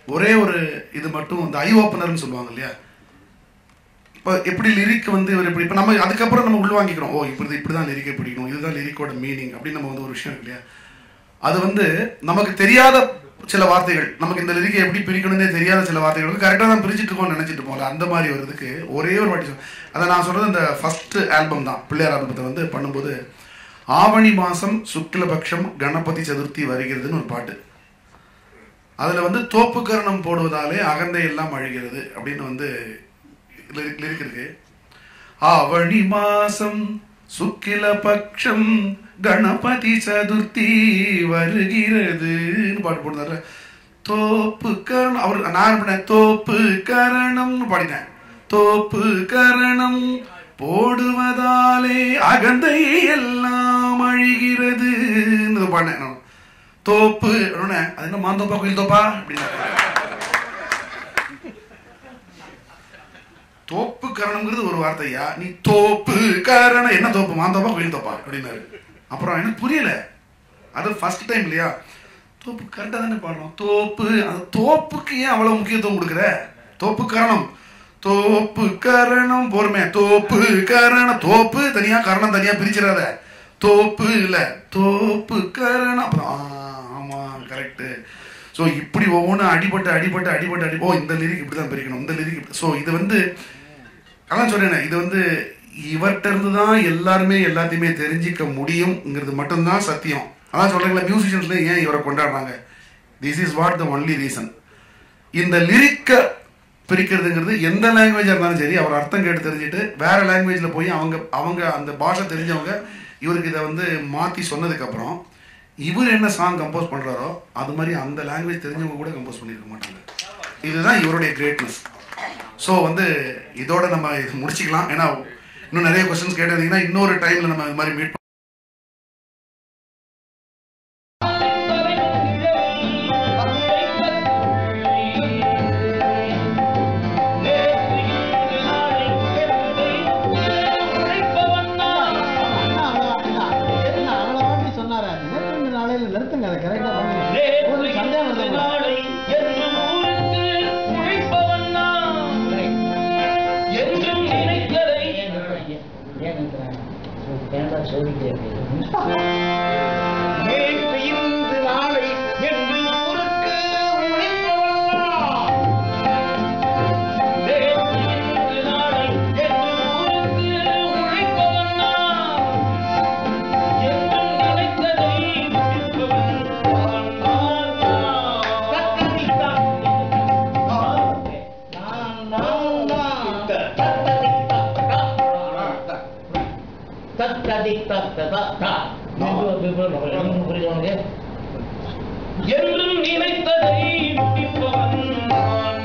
ஒரே ஒரு இது மட்டும் இந்த ஐ ஓப்பனர்னு சொல்லுவாங்க இல்லையா இப்போ எப்படி லிரிக் வந்து இவர் இப்படி இப்போ நம்ம அதுக்கப்புறம் நம்ம உள்வாங்கிக்கிறோம் ஓ இப்படி இப்படி தான் லிரிக்கை பிடிக்கணும் இதுதான் லிரிக்கோட மீனிங் அப்படின்னு நம்ம வந்து ஒரு விஷயம் இருக்கு இல்லையா அது வந்து நமக்கு தெரியாத சில வார்த்தைகள் நமக்கு இந்த லிரிக்கை எப்படி பிரிக்கணும்னே தெரியாத சில வார்த்தைகள் வந்து கரெக்டாக தான் பிரிச்சுட்டு இருக்கோம்னு நினைச்சிட்டு போகல அந்த மாதிரி வருதுக்கு ஒரே ஒரு வாட்டி சொல் அதை நான் சொல்றது இந்த ஃபர்ஸ்ட் ஆல்பம் தான் பிள்ளையார் ஆல்பத்தை வந்து பண்ணும்போது ஆவணி மாசம் சுக்லபக்ஷம் கணபதி சதுர்த்தி வருகிறதுன்னு ஒரு பாட்டு அதுல வந்து தோப்புக்கரணம் போடுவதாலே அகந்தை எல்லாம் அழுகிறது அப்படின்னு வந்து லிரிக் லிரிக் இருக்கு ஆவணி மாசம் சுக்கில பக்ஷம் கணபதி சதுர்த்தி வருகிறதுன்னு பாட்டு போடுறாரு தோப்பு கரணம் அவர் நான் என்ன பண்ணேன் தோப்பு கரணம்னு பாடினேன் தோப்பு கரணம் போடுவதாலே அகந்தை எல்லாம் அழிகிறதுன்னு பாடினேன் நான். தோப்பு அப்படின்னே, அது என்ன மாந்தோப்பா கோயில் தோப்பா அப்படின்னு தோப்பு கரணம்ங்கிறது ஒரு வார்த்தையா நீ தோப்பு கரணம் என்ன தோப்பு மாந்தோப்பா கோயில் தோப்பா அப்படின்னாரு அப்புறம் எனக்கு புரியல அது ஃபர்ஸ்ட் டைம் இல்லையா தோப்பு கரெக்டாக தானே பாடுறோம் தோப்பு அந்த தோப்புக்கு ஏன் அவ்வளவு முக்கியத்துவம் கொடுக்குற தோப்பு கரணம் தோப்பு கரணம் பொறுமை தோப்பு கரணம் தோப்பு தனியா கரணம் தனியா பிரிச்சிடாத தோப்பு இல்ல தோப்பு கரணம் அப்புறம் ஆ, ஆமா கரெக்ட் ஸோ இப்படி ஒவ்வொன்றும் அடிபட்டு அடிபட்டு அடிபட்டு அடி ஓ இந்த லிரிக் இப்படி தான் பிரிக்கணும் இந்த லிரிக் ஸோ இது வந்து அதான் சொல்றேனே இது வந்து இவர்கிட்ட இருந்து தான் எல்லாருமே எல்லாத்தையுமே தெரிஞ்சிக்க முடியுங்கிறது மட்டும்தான் சத்தியம் அதான் சொல்றீங்களா மியூசிஷியன்ஸ்ல ஏன் இவரை கொண்டாடுறாங்க this is what the only reason இந்த லிரிக்க பிரிக்கிறதுங்கிறது எந்த லாங்குவேஜாக இருந்தாலும் சரி அவர் அர்த்தம் கேட்டு தெரிஞ்சுட்டு வேற லாங்குவேஜில் போய் அவங்க அவங்க அந்த பாஷை தெரிஞ்சவங்க இவருக்கு இதை வந்து மாற்றி சொன்னதுக்கப்புறம் இவர் என்ன சாங் கம்போஸ் பண்ணுறாரோ அது மாதிரி அந்த லாங்குவேஜ் தெரிஞ்சவங்க கூட கம்போஸ் பண்ணியிருக்க மாட்டாங்க இதுதான் இவருடைய கிரேட்னஸ் ஸோ வந்து இதோட நம்ம இது முடிச்சுக்கலாம் ஏன்னா இன்னும் நிறைய கொஸ்டின்ஸ் கேட்டிருந்தீங்கன்னா இன்னொரு டைமில் நம்ம இது மாதிரி மீட் நிறுத்துங்க அதை கரெக்டா பண்ணுங்க ஒரு சந்தேகம் வருது உங்களுக்கு. ஏன் நிறுத்துறாங்க? தேங்காய் சொல்லிட்டே இருக்கு நேற்று இன்று நாளை என்று ஊருக்கு உழைப்பவன்தான். நேற்று இன்று நாளை என்று ஊருக்கு உழைப்பவன்தான். என்றும் நினைத்ததை முடிப்பவன் நான் நான் நான். தத்தளித்தான். நான் நான் நான். தத்தளித்தான். தத்ததிக் தத்ததா தா. இது ஒரு பேப்பர் நோக்கல. இன்னும் புரியுதா உனக்கு? என்றும் நினைத்ததை முடிப்பவன் நான்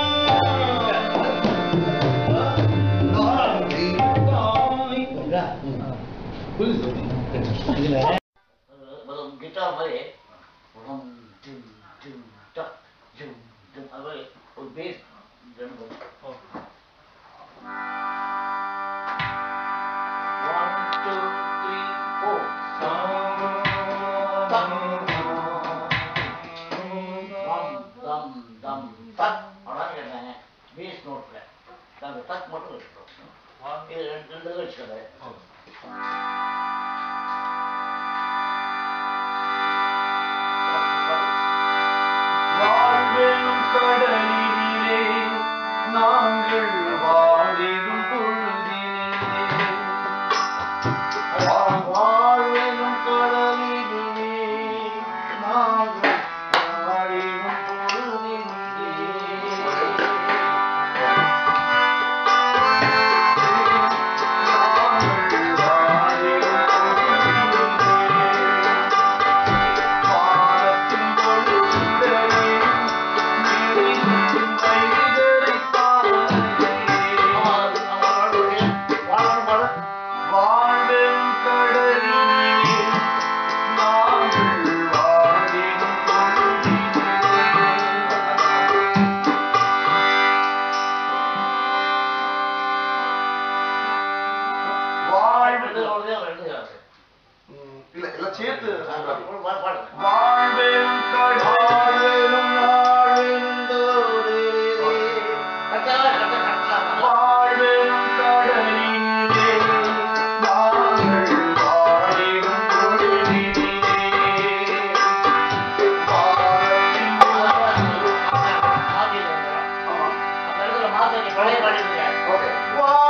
புரியுதா? இதுல கிட்டார் மாதிரி ரம், டிம், டிம், டக், ஜும், ஜும், அது மாதிரி ஒரு bass one two three four தம் தம் தம் தக் அதான் கேட்டாங்க பேஸ் நோட்ல அந்த தக் மட்டும் வச்சுட்டோம் இது ரெண்டு ரெண்டு வச்சுக்கிறேன் வாழ்வெனும் கடலினிலே நாங்கள் வாழிடும் பொழுதினிலே வா- வாழ்வெனும் கடலினிலே நாங்கள் வாழிடும் பொழுதினிலே நாங்கள் வாழிடும் பொழுதினிலே பழைய பாடிடுங்க ஓகே வா